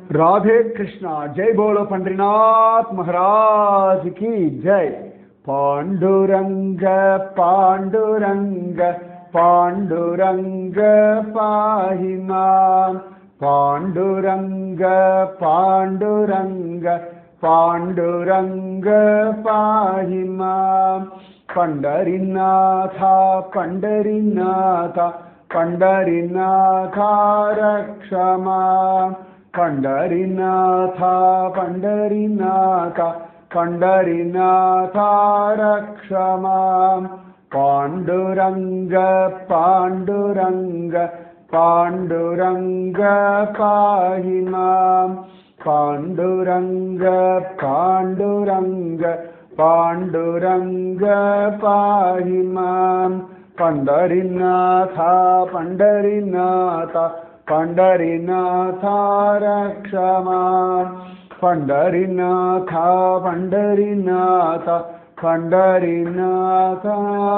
राधे कृष्णा जय बोलो पंडरीनाथ महाराज की जय पांडुरंग पांडुरंग पांडुरंग पाहि मां पांडुरंग पांडुरंग पांडुरंग पाहि मां पंडरीनाथा पंडरीनाथा पंडरीनाथा रक्ष मां पंडरीनाथा पंडरीनाथा पंडरीनाथा रक्ष मां पाण्डुरङ्ग पाण्डुरङ्ग पाण्डुरङ्ग पाहि मां पाण्डुरङ्ग पाण्डुरङ्ग पाण्डुरङ्ग पाहि मां पण्डरीनाथा पण्डरीनाथा पण्डरीनाथा रक्ष मां पण्डरीनाथा पण्डरीनाथा पण्डरीनाथा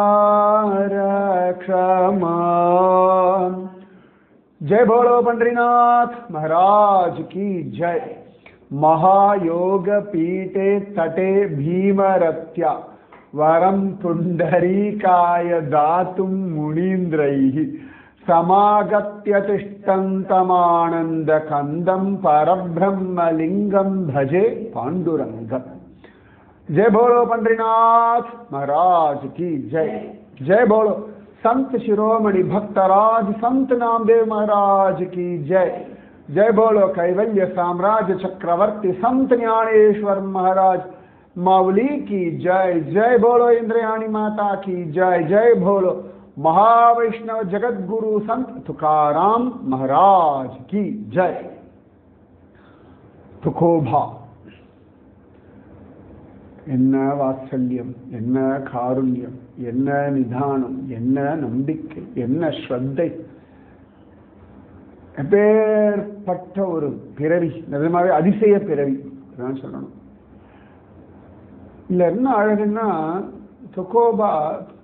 रक्ष मां जय बोलो पंडरीनाथ महाराज की जय महायोग पीठे तटे भीमरत्या वरं पुण्डरीकाय दातुं मुनीन्द्रैः समागत्य तिष्ठन्तमानन्दकन्दं परब्रह्मलिङ्गं भजे पाण्डुरङ्गम् जय बोलो पंडरीनाथ महाराज की जय जय बोलो संत शिरोमणि भक्तराज संत नामदेव महाराज की जय जय बोलो कैवल्य साम्राज्य चक्रवर्ती संत ज्ञानेश्वर महाराज मावली की जय जय बोलो इंद्रयाणी माता की जय जय बोलो महावैष्णव जगत गुरु संत तुकाराम महाराज की जय तुकोभा என்ன வாத்சல்யம் என்ன காருண்யம் என்ன நிதானம் என்ன நம்பிக்கை என்ன ஸ்ரத்தை எப்பேற்பட்ட ஒரு பிறவி நிஜமாவே அதிசய பிறவி தான் சொல்லணும் இல்ல என்ன அழகுன்னா துக்கோபா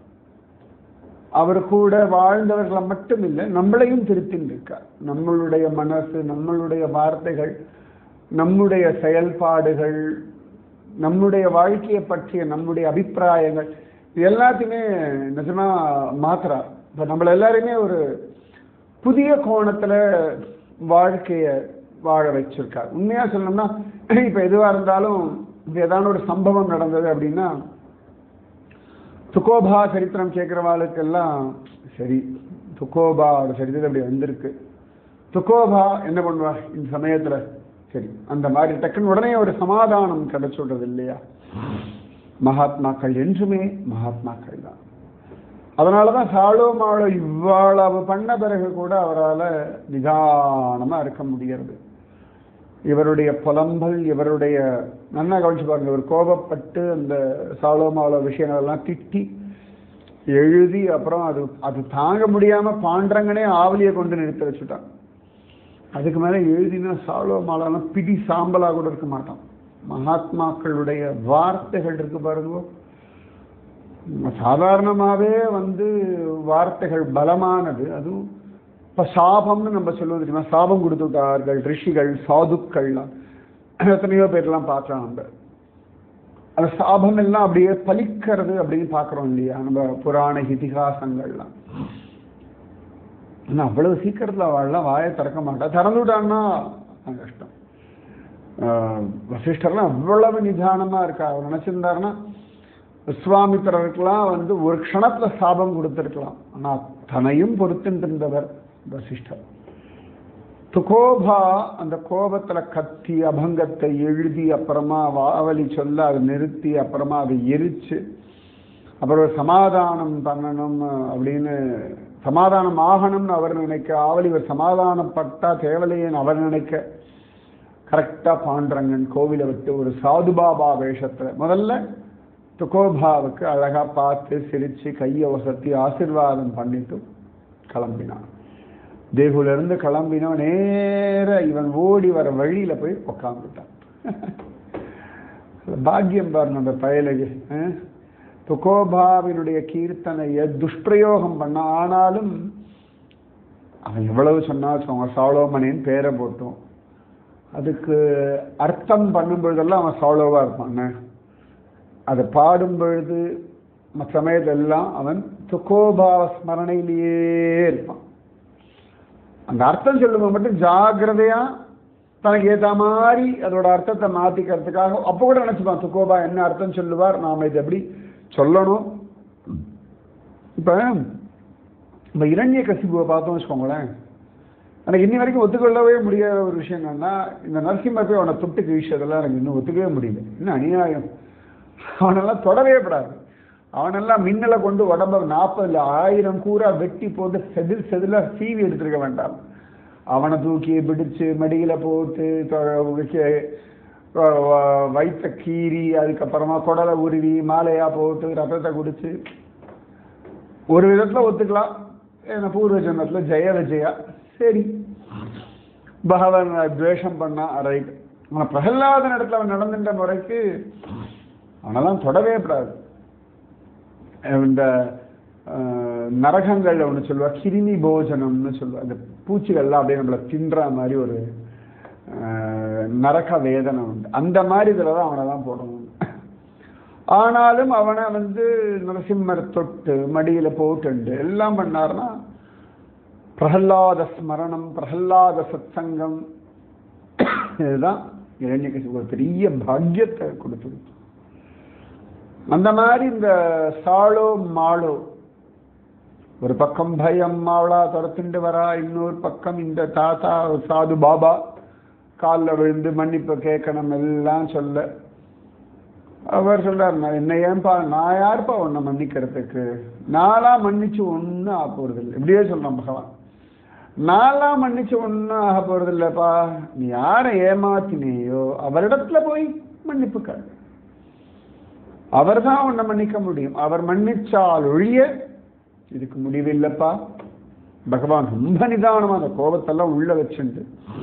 அவர் கூட வாழ்ந்தவர்களை மட்டும் இல்லை நம்மளையும் திருத்தின்னு இருக்கார் நம்மளுடைய மனசு நம்மளுடைய வார்த்தைகள் நம்முடைய செயல்பாடுகள் நம்முடைய வாழ்க்கையை பற்றிய நம்முடைய அபிப்பிராயங்கள் இது எல்லாத்தையுமே நிஜமா மாத்துறார் இப்போ நம்மள எல்லாருமே ஒரு புதிய கோணத்துல வாழ்க்கைய வாழ வச்சிருக்கார் உண்மையா சொல்லணும்னா இப்ப எதுவா இருந்தாலும் இப்ப ஏதாவது ஒரு சம்பவம் நடந்தது அப்படின்னா துக்கோபா சரித்திரம் கேட்கிறவாளுக்கெல்லாம் சரி துக்கோபாவோட சரித்திரம் அப்படி வந்திருக்கு துக்கோபா என்ன பண்ணுவா இந்த சமயத்துல சரி அந்த மாதிரி டக்குன்னு உடனே ஒரு சமாதானம் கிடைச்சுடுறது இல்லையா மகாத்மாக்கள் என்றுமே மகாத்மாக்கள் தான் அதனாலதான் சாலோ மாளோ இவ்வளவு பண்ண பிறகு கூட அவரால் நிதானமா இருக்க முடிகிறது இவருடைய புலம்பல் இவருடைய நல்லா கவனிச்சு பாருங்க இவர் கோபப்பட்டு அந்த சாலோமாலோ விஷயங்கள்லாம் திட்டி எழுதி அப்புறம் அது அது தாங்க முடியாம பாண்டரங்கனே ஆவலியை கொண்டு நிறுத்த வச்சுட்டான் அதுக்கு மேல எழுதினா சாலோ மாலாலாம் பிடி சாம்பலா கூட இருக்க மாட்டான் மகாத்மாக்களுடைய வார்த்தைகள் இருக்கு பாருங்க சாதாரணமாவே வந்து வார்த்தைகள் பலமானது அதுவும் இப்ப சாபம்னு நம்ம சொல்லுவது தெரியுமா சாபம் கொடுத்து விட்டார்கள் ரிஷிகள் சாதுக்கள்லாம் எத்தனையோ பேர்லாம் பார்க்கலாம் நம்ம அந்த சாபம் எல்லாம் அப்படியே பலிக்கிறது அப்படின்னு பார்க்குறோம் இல்லையா நம்ம புராண இதிகாசங்கள்லாம் ஆனால் அவ்வளவு சீக்கிரத்தில் அவள்லாம் வாயை திறக்க மாட்டா திறந்து விட்டான்னா கஷ்டம் வசிஷ்டர்லாம் அவ்வளவு நிதானமாக இருக்கா அவர் நினச்சிருந்தாருன்னா விஸ்வாமித்திரருக்கெல்லாம் வந்து ஒரு க்ஷணத்தில் சாபம் கொடுத்துருக்கலாம் ஆனால் தன்னையும் பொறுத்துட்டு இருந்தவர் வசிஷ்டர் துகோபா அந்த கோபத்துல கத்தி அபங்கத்தை எழுதி அப்புறமா வாவலி சொல்ல அதை நிறுத்தி அப்புறமா அதை எரிச்சு அப்புறம் சமாதானம் பண்ணணும் அப்படின்னு சமாதானம் ஆகணும்னு அவர் நினைக்க ஆவலி இவர் சமாதானப்பட்டா தேவலையன் அவர் நினைக்க கரெக்டா பாண்டரங்கன் கோவிலை விட்டு ஒரு சாதுபாபா வேஷத்துல முதல்ல துகோபாவுக்கு அழகா பார்த்து சிரிச்சு கையை வசத்தி ஆசிர்வாதம் பண்ணிட்டு கிளம்பினான் தேகுல இருந்து கிளம்பினோம் நேர இவன் ஓடி வர வழியில போய் உக்காந்துட்டான் பாக்கியம் பாருங்க அந்த பயலுக்கு துகோபாவினுடைய கீர்த்தனையை துஷ்பிரயோகம் பண்ண ஆனாலும் அவன் எவ்வளவு சொன்னா அவங்க சாலோமனின் பேரை போட்டோம் அதுக்கு அர்த்தம் பண்ணும் பொழுதெல்லாம் அவன் சாலோவாக இருப்பான் அதை பாடும் பொழுது மற்ற சமயத்தெல்லாம் அவன் துக்கோபாவ ஸ்மரணையிலேயே இருப்பான் அந்த அர்த்தம் சொல்லும்போது மட்டும் ஜாக்கிரதையா தனக்கு ஏற்ற மாதிரி அதோட அர்த்தத்தை மாத்திக்கிறதுக்காக அப்போ கூட நினைச்சுப்பான் துக்கோபா என்ன அர்த்தம் சொல்லுவார் நாம இதை எப்படி சொல்லணும் இப்ப நம்ம இரண்ய கசிபுவை பார்த்தோம் வச்சுக்கோங்களேன் எனக்கு இன்னி வரைக்கும் ஒத்துக்கொள்ளவே முடியாத ஒரு விஷயம் என்னன்னா இந்த நரசிம்மர் போய் அவனை தொட்டு கிழிச்சதெல்லாம் எனக்கு இன்னும் ஒத்துக்கவே முடியல இன்னும் அநியாயம் அவனெல்லாம் தொடவே கூடாது அவனெல்லாம் மின்னலை கொண்டு உடம்ப நாற்பதுல ஆயிரம் கூறா வெட்டி போட்டு செதில் செதில சீவி எடுத்திருக்க வேண்டாம் அவனை தூக்கி பிடிச்சு மடியில போட்டு வைத்த கீறி அதுக்கப்புறமா குடலை உருவி மாலையா போட்டு ரத்தத்தை குடிச்சு ஒரு விதத்துல ஒத்துக்கலாம் ஏன்னா பூர்வ ஜென்மத்துல ஜெய விஜயா சரி பகவான் துவேஷம் பண்ணா ரைட் ஆனால் பிரகலாதன் இடத்துல அவன் நடந்துட்ட முறைக்கு அவனெல்லாம் தொடவே கூடாது இந்த நரகங்கள் ஒன்று சொல்லுவா கிருமி போஜனம்னு சொல்லுவா அந்த பூச்சிகள்லாம் அப்படியே நம்மளை தின்ற மாதிரி ஒரு நரக வேதனை உண்டு அந்த மாதிரி இதில் தான் அவனை தான் போடணும் ஆனாலும் அவனை வந்து நரசிம்மர் தொட்டு மடியில் போட்டுண்டு எல்லாம் பண்ணார்னா பிரகல்லாத ஸ்மரணம் பிரகல்லாத சத்சங்கம் இதுதான் இரண்யகசிபு ஒரு பெரிய பாக்கியத்தை கொடுத்துருக்கு அந்த மாதிரி இந்த சாளோ மாளோ ஒரு பக்கம் பயம் மாவளா துரத்துண்டு வரா இன்னொரு பக்கம் இந்த தாத்தா சாது பாபா காலில் விழுந்து மன்னிப்பு கேட்கணும் எல்லாம் சொல்ல அவர் சொல்றார் நான் என்ன ஏன்பா நான் யாருப்பா உன்னை மன்னிக்கிறதுக்கு நாளா மன்னிச்சு ஒன்றும் ஆக போறது இல்லை இப்படியே சொல்றான் பகவான் நாளா மன்னிச்சு ஒன்றும் ஆக போறது இல்லப்பா நீ யாரை ஏமாத்தினேயோ அவரிடத்துல போய் மன்னிப்பு கேள் அவர் தான் உன்னை மன்னிக்க முடியும் அவர் மன்னிச்சால் ஒழிய இதுக்கு முடிவில்லைப்பா பகவான் ரொம்ப நிதானமா அந்த கோபத்தெல்லாம் உள்ள வச்சுண்டு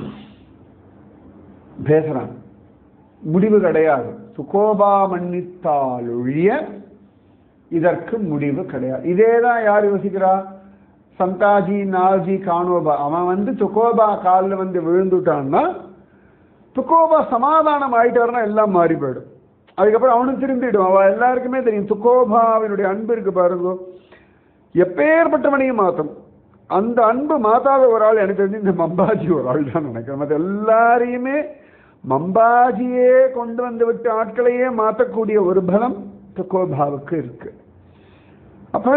பேசுறான் முடிவு கிடையாது சுகோபா மன்னித்தால் ஒழிய இதற்கு முடிவு கிடையாது இதே தான் யார் யோசிக்கிறா சந்தாஜி நாஜி கானோபா அவன் வந்து துக்கோபா காலில் வந்து விழுந்துட்டான்னா துக்கோபா சமாதானம் ஆயிட்டாருன்னா எல்லாம் மாறி போயிடும் அதுக்கப்புறம் அவனும் திரும்பிடும் அவ எல்லாருக்குமே தெரியும் துக்கோபாவினுடைய அன்பு இருக்கு பாருங்க எப்பேற்பட்டவனையும் மாற்றும் அந்த அன்பு மாத்தாத ஒரு ஆள் எனக்கு தெரிஞ்சு இந்த மம்பாஜி ஒரு ஆள் தான் நினைக்கிறேன் மற்ற எல்லாரையுமே மம்பாஜியே கொண்டு வந்து விட்டு ஆட்களையே மாற்றக்கூடிய ஒரு பலம் துக்கோபாவுக்கு இருக்கு அப்ப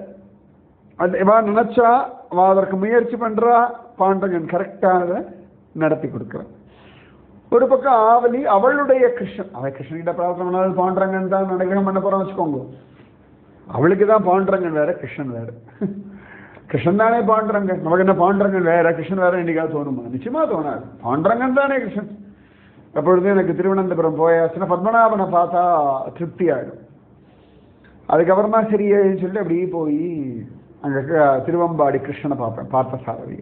அது இவா நினைச்சா அவ அதற்கு முயற்சி பண்றா பாண்டகன் கரெக்டாக நடத்தி கொடுக்குறான் ஒரு பக்கம் ஆவலி அவளுடைய கிருஷ்ணன் அவள் கிருஷ்ணகிட்ட பிரார்த்தனை பண்ணாலும் பாண்டரங்கன் தான் அனுகிரகம் பண்ண போறோம் வச்சுக்கோங்க அவளுக்கு தான் பாண்டரங்கன் வேற கிருஷ்ணன் வேற கிருஷ்ணன் தானே பாண்டரங்கன் நமக்கு என்ன பாண்டரங்கன் வேற கிருஷ்ணன் வேற என்னைக்காவது தோணுமா நிச்சயமா தோணாது பாண்டரங்கன் தானே கிருஷ்ணன் எப்பொழுதும் எனக்கு திருவனந்தபுரம் போயாச்சுன்னா பத்மநாபனை பார்த்தா திருப்தி ஆயிடும் அதுக்கப்புறமா சரின்னு சொல்லிட்டு அப்படியே போய் அங்கே திருவம்பாடி கிருஷ்ணனை பார்ப்பேன் பார்த்த சாரதி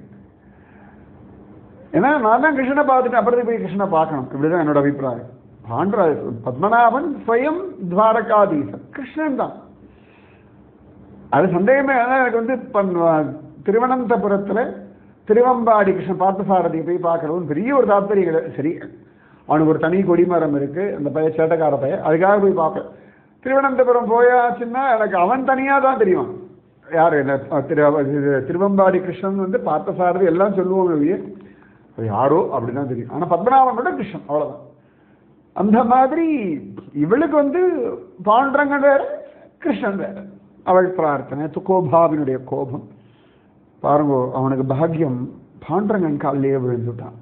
ஏன்னா நான் தான் கிருஷ்ணனை பார்த்துட்டு அப்புறத்துக்கு போய் கிருஷ்ணனை பார்க்கணும் இப்படிதான் என்னோட அபிப்பிராயம் பாண்டராஜ பத்மநாபன் ஸ்வயம் துவாரகாதீசன் கிருஷ்ணன் தான் அது சந்தேகமே அதான் எனக்கு வந்து திருவனந்தபுரத்துல திருவம்பாடி கிருஷ்ணன் பார்த்தசாரதியை போய் பார்க்கறது பெரிய ஒரு தாத்பரியம் கிடையாது சரி அவனுக்கு ஒரு தனி கொடிமரம் இருக்கு அந்த பைய சேட்டக்கார பைய அதுக்காக போய் பார்ப்பேன் திருவனந்தபுரம் போயாச்சுன்னா எனக்கு அவன் தனியாக தான் தெரியும் யார் என்ன திரு திருவம்பாடி கிருஷ்ணன் வந்து பார்த்தசாரதி எல்லாம் சொல்லுவோம் வெளியே யாரோ அப்படிதான் தெரியும் ஆனால் பத்மநாபன் கூட கிருஷ்ணன் அவ்வளோதான் அந்த மாதிரி இவளுக்கு வந்து பாண்டரங்கன் வேற கிருஷ்ணன் வேற அவள் பிரார்த்தனை துக்கோபாவினுடைய கோபம் பாருங்க அவனுக்கு பாக்கியம் பாண்டரங்கன் காலிலேயே விழுந்துட்டான்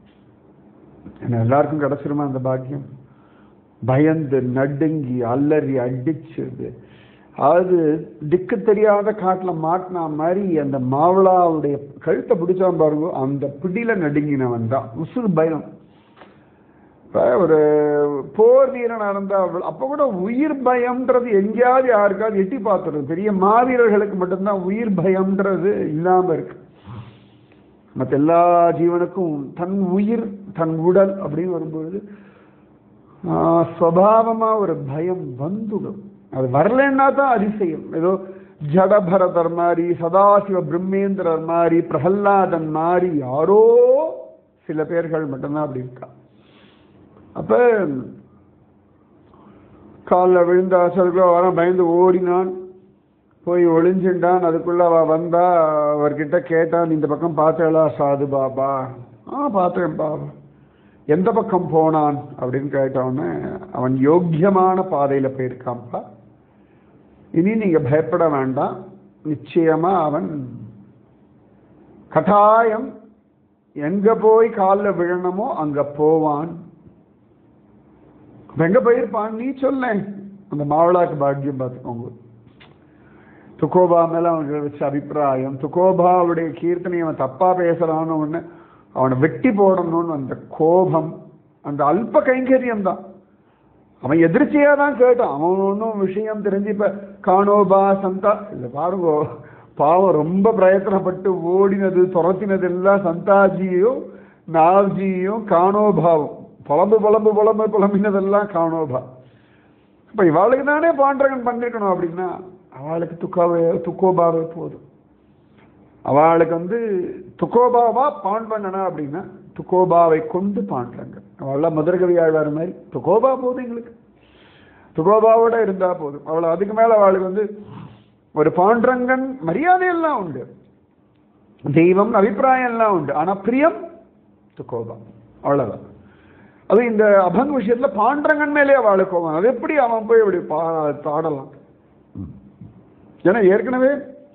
என்ன எல்லாருக்கும் கிடைச்சிருமா அந்த பாக்கியம் பயந்து நடுங்கி அல்லறி அடிச்சது அது திக்கு தெரியாத காட்டில் மாட்டினா மாதிரி அந்த மாவளாவுடைய கழுத்தை பிடிச்சான் பாருங்க அந்த பிடியில நடுங்கினவன் தான் உசுறு பயம் இப்போ ஒரு போர் வீரன் நடந்தா அப்போ கூட உயிர் பயம்ன்றது எங்கேயாவது யாருக்காவது எட்டி பார்த்துருது பெரிய மாவீரர்களுக்கு மட்டும்தான் உயிர் பயம்ன்றது இல்லாமல் இருக்கு மற்ற எல்லா ஜீவனுக்கும் தன் உயிர் தன் உடல் அப்படின்னு வரும்பொழுது ஸ்வபாவமா ஒரு பயம் வந்துடும் அது வரலன்னா தான் அதிசயம் ஏதோ ஜடபரதர் மாதிரி சதாசிவ பிரம்மேந்திரர் மாதிரி பிரகல்லாதன் மாதிரி யாரோ சில பேர்கள் மட்டும்தான் அப்படி இருக்கா அப்ப காலில் விழுந்த அசலுக்குள்ள வர பயந்து ஓடினான் போய் ஒளிஞ்சுட்டான் அதுக்குள்ள அவ வந்தா அவர்கிட்ட கேட்டான் இந்த பக்கம் பார்த்தேளா சாது பாபா ஆ பார்த்தேன் பாபா எந்த பக்கம் போனான் அப்படின்னு கேட்டவொடனே அவன் யோக்கியமான பாதையில போயிருக்கான்ப்பா இனி நீங்க பயப்பட வேண்டாம் நிச்சயமா அவன் கட்டாயம் எங்க போய் காலில் விழணுமோ அங்க போவான் அப்ப எங்க போயிருப்பான் நீ சொல்ல அந்த மாவளாக்கு பாக்கியம் பார்த்துக்கோங்க துக்கோபா மேல அவனுக்கு வச்ச அபிப்பிராயம் துக்கோபாவுடைய கீர்த்தனை அவன் தப்பா பேசுறான்னு ஒண்ணு அவனை வெட்டி போடணும்னு அந்த கோபம் அந்த அல்ப கைங்கரியம் தான் அவன் எதிர்ச்சியா தான் கேட்டான் அவன் ஒன்றும் விஷயம் தெரிஞ்சு இப்ப காணோபா சந்தா இல்ல பாருங்க பாவம் ரொம்ப பிரயத்தனப்பட்டு ஓடினது துரத்தினது எல்லாம் சந்தாஜியும் நாவ்ஜியும் காணோபாவும் புலம்பு புலம்பு புலம்பு புலம்பினதெல்லாம் காணோபா இப்ப இவாளுக்கு தானே பாண்டரகன் பண்ணிருக்கணும் அப்படின்னா அவளுக்கு துக்காவே துக்கோபாவே போதும் அவளுக்கு வந்து துக்கோபாவா பாண்டவனா அப்படின்னா துக்கோபாவை கொண்டு பாண்டங்க அவள மதுரகவி ஆழ்வார் மாதிரி துக்கோபா போதும் எங்களுக்கு துக்கோபாவோட இருந்தா போதும் அவளை அதுக்கு மேல அவளுக்கு வந்து ஒரு பாண்டரங்கன் மரியாதை எல்லாம் உண்டு தெய்வம் அபிப்பிராயம் எல்லாம் உண்டு ஆனா பிரியம் துக்கோபா அவ்வளவுதான் அது இந்த அபங் விஷயத்துல பாண்டரங்கன் மேலே அவளுக்கு கோபம் அது எப்படி அவன் போய் இப்படி பா பாடலாம் ஏன்னா ஏற்கனவே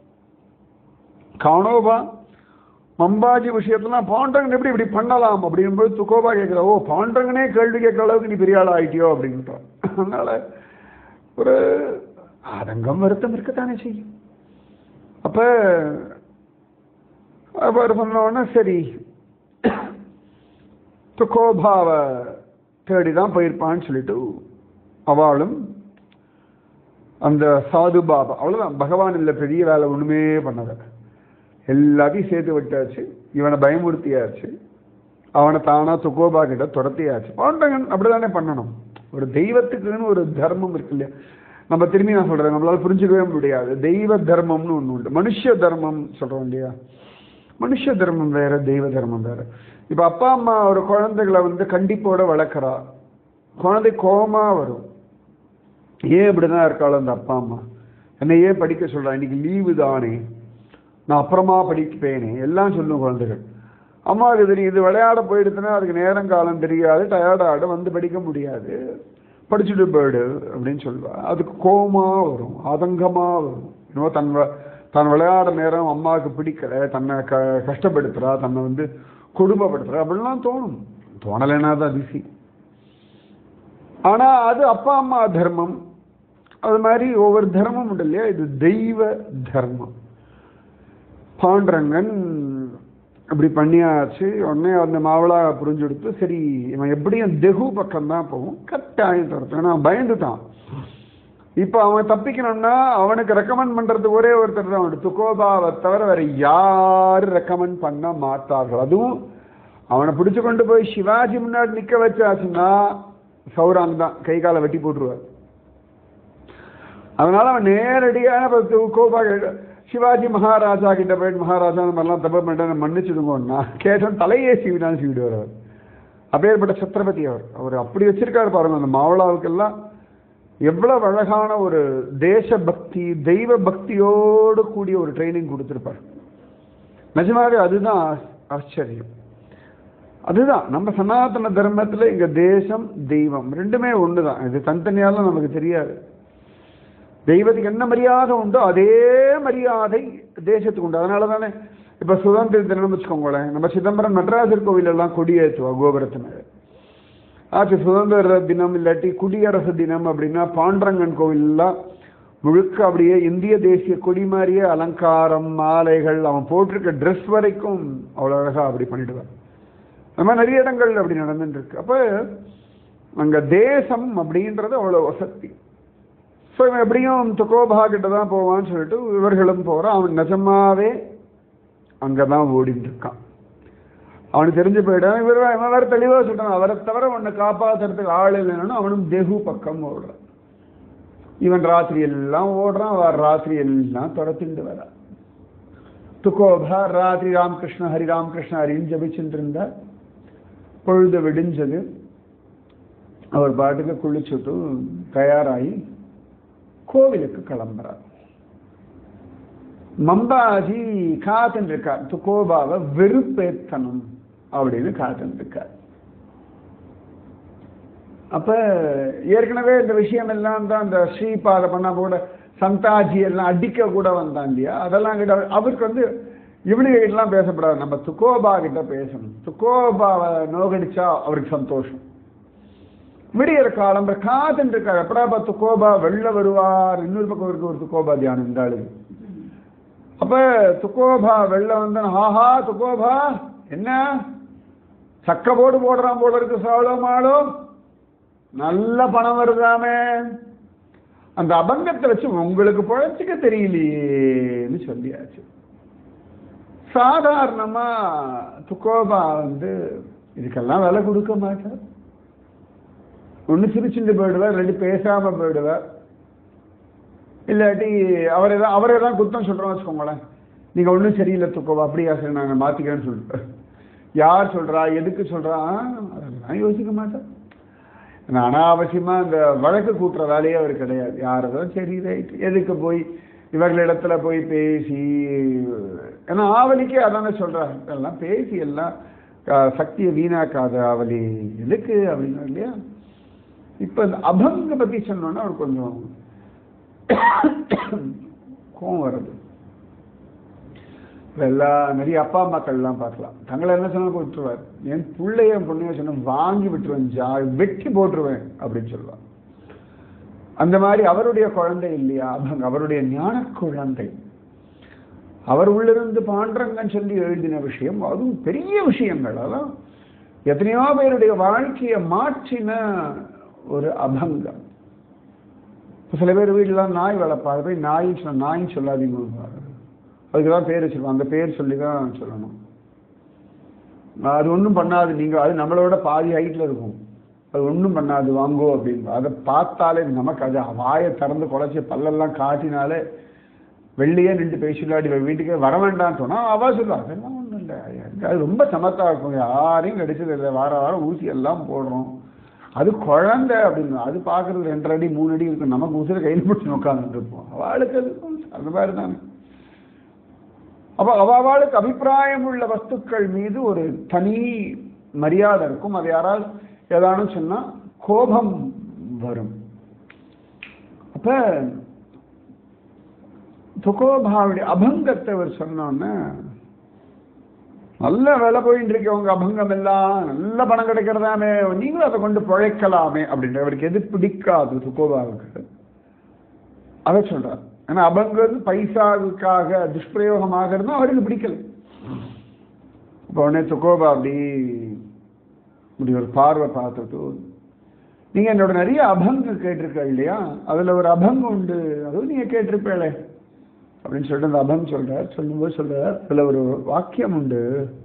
காணோபா மம்பாஜி விஷயத்துலாம் பாண்டரங்கன் எப்படி இப்படி பண்ணலாம் அப்படிங்கும்போது துக்கோபா கேட்கிற ஓ பாண்டரங்கனே கேள்வி கேட்கிற அளவுக்கு நீ பெரிய ஆள் ஆயிட்டியோ அப்படின்ட்டான் அதனால ஒரு ஆதங்கம் வருத்தம் இருக்கத்தானே செய்யும் அப்ப அவர் சொன்னோடனே சரி துக்கோபாவை தேடி தான் போயிருப்பான்னு சொல்லிட்டு அவளும் அந்த சாது பாபா அவ்வளவுதான் பகவான் இல்லை பெரிய வேலை ஒண்ணுமே பண்ணல எல்லாத்தையும் சேர்த்து விட்டாச்சு இவனை பயமுறுத்தியாச்சு அவனை தானா துக்கோபா கிட்ட துரத்தியாச்சு பாண்டங்கன் அப்படிதானே பண்ணணும் ஒரு தெய்வத்துக்குன்னு ஒரு தர்மம் இருக்கு இல்லையா நம்ம திரும்பி நான் சொல்றேன் நம்மளால புரிஞ்சுக்கவே முடியாது தெய்வ தர்மம்னு ஒண்ணு உண்டு மனுஷ தர்மம் சொல்றோம் இல்லையா மனுஷ தர்மம் வேற தெய்வ தர்மம் வேற இப்ப அப்பா அம்மா ஒரு குழந்தைகளை வந்து கண்டிப்போட வளர்க்குறா குழந்தை கோபமா வரும் ஏன் இப்படிதான் இருக்காள் அந்த அப்பா அம்மா என்னை ஏன் படிக்க சொல்றா இன்னைக்கு லீவு தானே நான் அப்புறமா படிப்பேனே எல்லாம் சொல்லும் குழந்தைகள் அம்மாவுக்கு தெரியும் இது விளையாட போயிடுச்சுன்னா அதுக்கு நேரம் காலம் தெரியாது டயர்டாக வந்து படிக்க முடியாது படிச்சுட்டு போயிடு அப்படின்னு சொல்லுவா அதுக்கு கோபமா வரும் ஆதங்கமா வரும் இன்னும் தன் வ- தான் விளையாட நேரம் அம்மாவுக்கு பிடிக்கல தன்னை க கஷ்டப்படுத்துறா தன்னை வந்து கொடுமைப்படுத்துறா அப்படிலாம் தோணும் தோணலைன்னா தான் பிசி ஆனா அது அப்பா அம்மா தர்மம் அது மாதிரி ஒவ்வொரு தர்மம் உண்டு இல்லையா இது தெய்வ தர்மம் பாண்டரங்கன் இப்படி பண்ணியாச்சு உடனே அந்த மாவளா புரிஞ்சு கொடுத்து சரி இவன் எப்படியும் தெகு பக்கம் தான் போகும் கட்டாயம் துரத்து ஏன்னா அவன் பயந்துட்டான் இப்போ அவன் தப்பிக்கணும்னா அவனுக்கு ரெக்கமெண்ட் பண்றதுக்கு ஒரே ஒருத்தர் தான் உண்டு துக்கோபாவை தவிர வேற யாரும் ரெக்கமெண்ட் பண்ண மாட்டார்கள் அதுவும் அவனை பிடிச்சு கொண்டு போய் சிவாஜி முன்னாடி நிக்க வச்சாச்சுன்னா சௌராங் தான் கை காலை வெட்டி போட்டுருவார் அதனால அவன் நேரடியான இப்ப துக்கோபா கிட்ட- சிவாஜி மகாராஜா கிட்ட போயிட்டு மகாராஜா இந்த மாதிரிலாம் தப்பு பண்ணிட்டேன் மன்னிச்சுடுங்கோன்னா கேட்டோம் தலையே சீவினாலும் சீவிடுவார் அவர் அப்பேற்பட்ட சத்திரபதி அவர் அவர் அப்படி வச்சிருக்காரு பாருங்க அந்த மாவளாவுக்கெல்லாம் எவ்வளவு அழகான ஒரு தேச பக்தி தெய்வ பக்தியோடு கூடிய ஒரு ட்ரைனிங் கொடுத்திருப்பார் நிஜமாவே அதுதான் ஆஸ்- ஆச்சரியம் அதுதான் நம்ம சனாதன தர்மத்துல இங்க தேசம் தெய்வம் ரெண்டுமே ஒண்ணுதான் இது தனித்தனியாலாம் நமக்கு தெரியாது தெய்வத்துக்கு என்ன மரியாதை உண்டோ அதே மரியாதை தேசத்துக்கு உண்டு அதனால தானே இப்ப சுதந்திர தினம் வச்சுக்கோங்களேன் நம்ம சிதம்பரம் நடராஜர் கோவில் எல்லாம் கொடியேற்றுவா கோபுரத்து மேல ஆச்சு சுதந்திர தினம் இல்லாட்டி குடியரசு தினம் அப்படின்னா பாண்டரங்கன் கோவில்லாம் முழுக்க அப்படியே இந்திய தேசிய கொடி மாதிரியே அலங்காரம் மாலைகள் அவன் போட்டிருக்க ட்ரெஸ் வரைக்கும் அவ்வளோ அழகா அப்படி பண்ணிடுவான் அந்த மாதிரி நிறைய இடங்கள் அப்படி நடந்துட்டு இருக்கு அப்ப அங்க தேசம் அப்படின்றது அவ்வளவு வசதி ஸோ இவன் எப்படியும் துக்கோபா கிட்ட தான் போவான்னு சொல்லிட்டு இவர்களும் போறான் அவன் நிஜமாவே அங்கதான் ஓடிட்டு இருக்கான் அவனுக்கு தெரிஞ்சு போயிட்டான் இவர் இவன் வேற தெளிவா சொல்றான் அவரை தவிர உன்னை காப்பாத்துறதுக்கு ஆள் இல்லைன்னு அவனும் தேகு பக்கம் ஓடுறான் இவன் ராத்திரி எல்லாம் ஓடுறான் அவர் ராத்திரி எல்லாம் துரத்திட்டு வரான் துக்கோபா ராத்திரி ராமகிருஷ்ண ஹரி ராமகிருஷ்ண ஹரின்னு ஜபிச்சுட்டு இருந்தா பொழுது விடிஞ்சது அவர் பாட்டுக்கு குளிச்சுட்டு தயாராகி கோவிலுக்கு கிளம்புறார் மம்பாஜி காத்துன்னு இருக்கார் துக்கோபாவை வெறுப்பேத்தணும் அப்படின்னு காத்துன்னு இருக்கார் அப்ப ஏற்கனவே இந்த விஷயம் எல்லாம் தான் இந்த ஸ்ரீபாத பண்ணா கூட சந்தாஜி எல்லாம் அடிக்க கூட வந்தான் இல்லையா அதெல்லாம் கிட்ட அவருக்கு வந்து இவனுங்க கிட்டலாம் பேசப்படாது நம்ம துக்கோபா கிட்ட பேசணும் துக்கோபாவை நோகடிச்சா அவருக்கு சந்தோஷம் விடியற காலம் காத்துட்டு இருக்காரு எப்படாப்பா துக்கோபா வெளில வருவார் இன்னொரு பக்கம் இருக்கு ஒரு துக்கோபா தியானம் இந்த ஆளு அப்ப துக்கோபா வெளில வந்த ஆஹா துக்கோபா என்ன சக்க போடு போடுறான் போல இருக்கு சாவளோ மாளோ நல்ல பணம் வருதாமே அந்த அபங்கத்தை வச்சு உங்களுக்கு பொழைச்சிக்க தெரியலையேன்னு சொல்லியாச்சு சாதாரணமா துக்கோபா வந்து இதுக்கெல்லாம் விலை கொடுக்க மாட்டார் ஒன்று சிரிச்சுட்டு போயிடுவார் இல்லாட்டி பேசாம போயிடுவார் இல்லாட்டி அவரை தான் அவரை தான் குத்தம் சொல்றோம் வச்சுக்கோங்களேன் நீங்க ஒன்றும் சரியில்லை துக்கோபா அப்படியா சரி நாங்கள் மாத்திக்கிறேன்னு சொல்லிட்டு யார் சொல்றா எதுக்கு சொல்றா அதெல்லாம் யோசிக்க மாட்டேன் நான் அனாவசியமா இந்த வழக்கு கூட்டுற வேலையே அவர் கிடையாது யாரதும் சரி ரைட் எதுக்கு போய் இவர்களிடத்துல போய் பேசி ஏன்னா ஆவலிக்கு அதானே சொல்றாங்க எல்லாம் பேசி எல்லாம் க- சக்தியை வீணாக்காத ஆவலி எதுக்கு அப்படின்னா இல்லையா இப்ப இந்த அபங்க பத்தி சொன்னோன்னா அவர் கொஞ்சம் கோவம் வருது இப்ப எல்லா நிறைய அப்பா அம்மாக்கள்லாம் பார்க்கலாம் தங்களை என்ன சொன்னாலும் விட்டுருவார் என் பிள்ளைய என் பொண்ணைய சொன்ன வாங்கி விட்டுருவேன் ஜா வெட்டி போட்டுருவேன் அப்படின்னு சொல்லுவார் அந்த மாதிரி அவருடைய குழந்தை இல்லையா அவங்க அவருடைய ஞான குழந்தை அவர் உள்ளிருந்து பாண்டரங்கன்னு சொல்லி எழுதின விஷயம் அதுவும் பெரிய விஷயங்கள் அதான் எத்தனையோ பேருடைய வாழ்க்கையை மாற்றின ஒரு அபங்கம் இப்ப சில பேர் வீட்டுலாம் நாய் வளர்ப்பாங்க போய் நாயின்னு சொன்ன நாயின்னு சொல்லாதீங்க அதுக்கு தான் பேர் வச்சிருப்பாங்க அந்த பேர் சொல்லி தான் சொல்லணும் அது ஒன்றும் பண்ணாது நீங்க அது நம்மளோட பாதி ஹைட்ல இருக்கும் அது ஒன்றும் பண்ணாது வாங்கோ அப்படின்னு அதை பார்த்தாலே நமக்கு அது வாயை திறந்து குலைச்சி பல்லெல்லாம் காட்டினாலே வெளியே நின்று பேசிடாடி வீட்டுக்கே வர வேண்டாம்னு சொன்னா அவ சொல்லுவா அதெல்லாம் ஒன்றும் இல்லை அது ரொம்ப சமத்தா இருக்கும் யாரையும் கிடைச்சது இல்லை வார வாரம் ஊசி எல்லாம் போடுறோம் அது குழந்தை அப்படின்னு அது பார்க்கறது ரெண்டரை அடி மூணு அடி இருக்கும் நமக்கு உசுர கையில் பிடிச்சி உட்காந்துட்டு இருப்போம் அவளுக்கு அது அந்த மாதிரி தானே அப்ப அவளுக்கு அபிப்பிராயம் உள்ள வஸ்துக்கள் மீது ஒரு தனி மரியாதை இருக்கும் அது யாரால் ஏதானும் சொன்னா கோபம் வரும் அப்ப துகோபாவுடைய அபங்கத்தை அவர் சொன்னோன்னே நல்ல வேலை போயிட்டு இருக்கு உங்க அபங்கம் எல்லாம் நல்ல பணம் கிடைக்கிறதாமே நீங்களும் அதை கொண்டு பிழைக்கலாமே அப்படின்ற அவருக்கு எது பிடிக்காது துக்கோபாவுக்கு அதை சொல்றார் ஏன்னா அபங்கிறது பைசாவுக்காக துஷ்பிரயோகமாக இருந்தால் அவருக்கு பிடிக்கல இப்போ உடனே துக்கோபா அப்படி இப்படி ஒரு பார்வை பார்த்துட்டு நீங்க என்னோட நிறைய அபங்கம் கேட்டிருக்க இல்லையா அதுல ஒரு அபங்கம் உண்டு அதுவும் நீங்க கேட்டிருப்பேளே அப்படின்னு சொல்லிட்டு அந்த அபம் சொல்றார் சொல்லும்போது சொல்றார் அதுல ஒரு வாக்கியம் உண்டு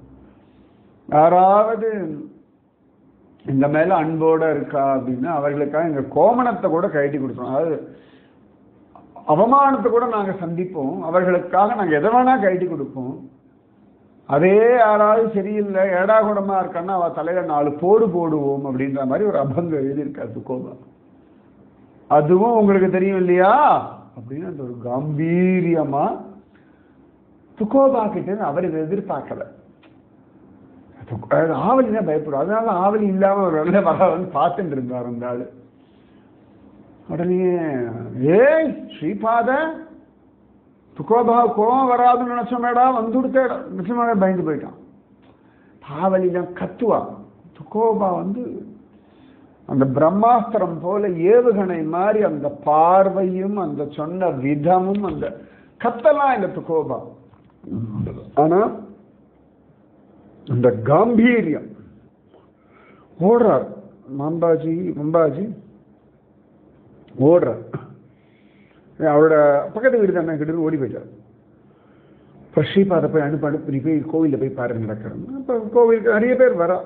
யாராவது இந்த மேல அன்போட இருக்கா அப்படின்னா அவர்களுக்காக எங்க கோமணத்தை கூட கழட்டி கொடுத்தோம் அதாவது அவமானத்தை கூட நாங்க சந்திப்போம் அவர்களுக்காக நாங்க எதை வேணா கழட்டி கொடுப்போம் அதே யாராவது சரியில்லை ஏடா கூடமா இருக்கான்னா அவ தலையில நாலு போடு போடுவோம் அப்படின்ற மாதிரி ஒரு அபங்க எழுதியிருக்காரு துக்கோபா அதுவும் உங்களுக்கு தெரியும் இல்லையா அப்படின்னு அந்த ஒரு கம்பீரியமா துக்கோபா கிட்ட இருந்து அவர் இதை எதிர்பார்க்கல துக்- அதாவது ஆவலினா பயப்படும் அதனால ஆவலி இல்லாம ஒரு நல்ல வர வந்து பார்த்துட்டு இருந்தார் அந்த ஆளு உடனே ஏய் ஸ்ரீபாத துக்கோபா கோபம் வராதுன்னு நினைச்சோமேடா வந்துடுத்தேடா நிச்சயமாவே பயந்து போயிட்டான் பாவலிலாம் கத்துவா துக்கோபா வந்து அந்த பிரம்மாஸ்திரம் போல ஏவுகணை மாதிரி அந்த பார்வையும் அந்த சொன்ன விதமும் அந்த கத்தலாம் இல்லை துக்கோபா ஆனா அந்த காம்பீரியம் ஓடுறார் மம்பாஜி மம்பாஜி ஓடுறார் அவரோட பக்கத்து வீடு தானே கிட்ட ஓடி போயிட்டார் இப்போ ஸ்ரீபாதை போய் அனுப்ப அனுப்பி நீ போய் கோவிலில் போய் பாரு நடக்கிறது அப்போ கோவிலுக்கு நிறைய பேர் வரா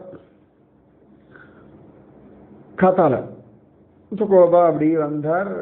காத்தால துக்கோபா அப்படி வந்தார்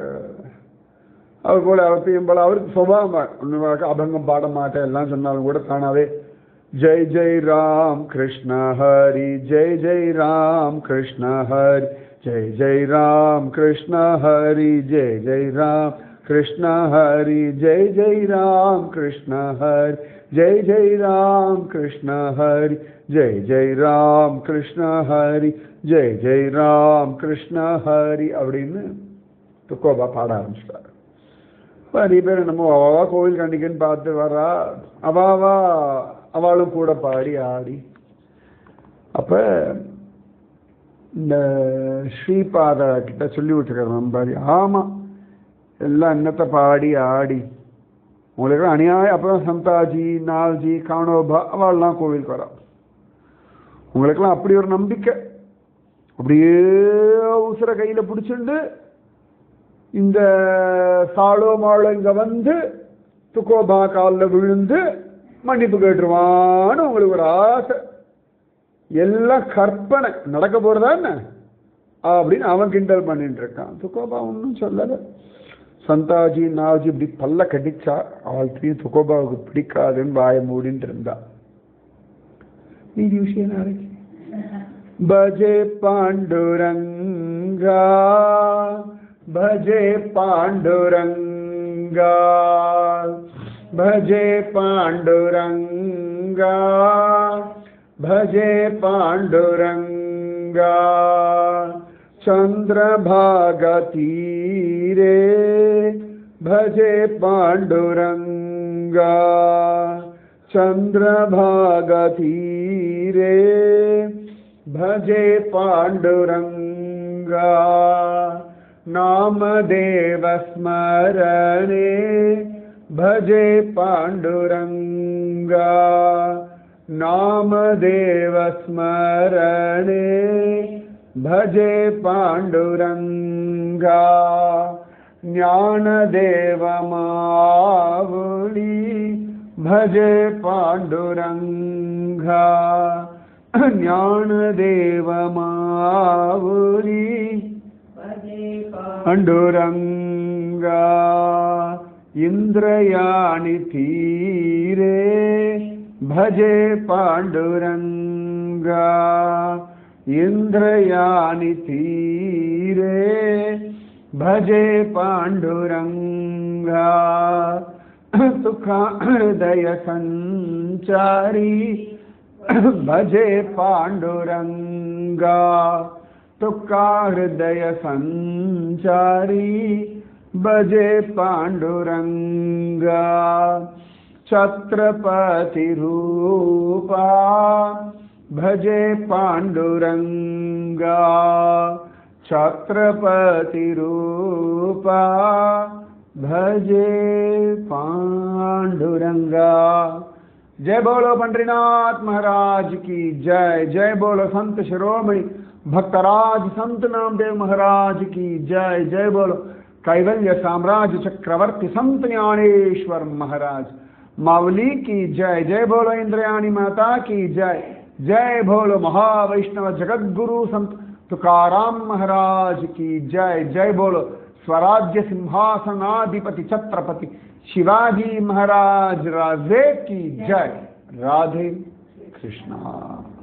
அவர் போல அவர் பெய்யும் போல அவருக்கு சுபாவம் ஒன்று அபங்கம் பாட மாட்டேன் எல்லாம் சொன்னாலும் கூட தானாவே जय जय राम कृष्ण हरि जय जय राम कृष्ण हरि जय जय राम कृष्ण हरि जय जय राम कृष्ण हरि जय जय राम कृष्ण हरि जय जय राम कृष्ण हरि जय जय राम कृष्ण हरि ஜெய் ஜெய் ராம் கிருஷ்ண ஹரி அப்படின்னு துக்கோபா பாட ஆரம்பிச்சிட்டாரு இப்போ நிறைய பேர் நம்ம அவாவா கோவில் கண்டிக்கன்னு பார்த்து வரா அவாவா அவளும் கூட பாடி ஆடி அப்போ இந்த ஸ்ரீபாத கிட்ட சொல்லி விட்டுருக்காரு நம்பாரி ஆமாம் எல்லாம் என்னத்தை பாடி ஆடி உங்களுக்கு அநியாயம் அப்புறம் சந்தாஜி நால்ஜி காணோபா அவள்லாம் கோவிலுக்கு வரா உங்களுக்கெல்லாம் அப்படி ஒரு நம்பிக்கை அப்படியே உசுர கையில் பிடிச்சிண்டு இந்த சாளோ மாளோ இங்கே வந்து துக்கோபா காலில் விழுந்து மன்னிப்பு கேட்டுருவான்னு உங்களுக்கு ஒரு ஆசை எல்லாம் கற்பனை நடக்க போகிறதா என்ன அப்படின்னு அவன் கிண்டல் பண்ணிட்டு இருக்கான் துக்கோபா ஒன்றும் சொல்லலை சந்தாஜி நாஜி இப்படி பல்ல கடிச்சா அவள்கிட்டையும் துக்கோபாவுக்கு பிடிக்காதுன்னு வாய மூடின்னு இருந்தா மீதி விஷயம் நாளைக்கு भजे पाण्डुरङ्गा भजे पाण्डुरङ्गा भजे पाण्डुरङ्गा भजे पाण्डुरङ्गा चन्द्रभागतीरे भजे पाण्डुरङ्गा चन्द्रभागतीरे भजे पाण्डुरङ्गा नामदेवस्मरणे भजे पाण्डुरङ्गा नामदेवस्मरणे भजे पाण्डुरङ्गा ज्ञानदेवमावुली भजे पाण्डुरङ्गा ज्ञानदेवमावुरी पाण्डुरङ्गा इन्द्रयाणि तीरे भजे पाण्डुरङ्गा इन्द्रयाणि तीरे भजे पाण्डुरङ्गा सुखादयसञ्चारी भजे पाण्डुरङ्गा तुकाहृदय सञ्चारी भजे पाण्डुरङ्गा छत्रपतिरूपा भजे पाण्डुरङ्गा छत्रपतिरूपा भजे पाण्डुरङ्गा जय बोलो पंडरीनाथ महाराज की जय जय बोलो संत शिरोमणि भक्तराज संत नामदेव महाराज की जय जय बोलो कैवल्य साम्राज्य चक्रवर्ती संत ज्ञानेश्वर महाराज मावली की जय जय बोलो इंद्रयाणी माता की जय जय बोलो महावैष्णव जगत गुरु संत तुकाराम महाराज की जय जय बोलो स्वराज्य सिंहासनाधिपति छत्रपति शिवाजी महाराज राजे की जय राधे कृष्णा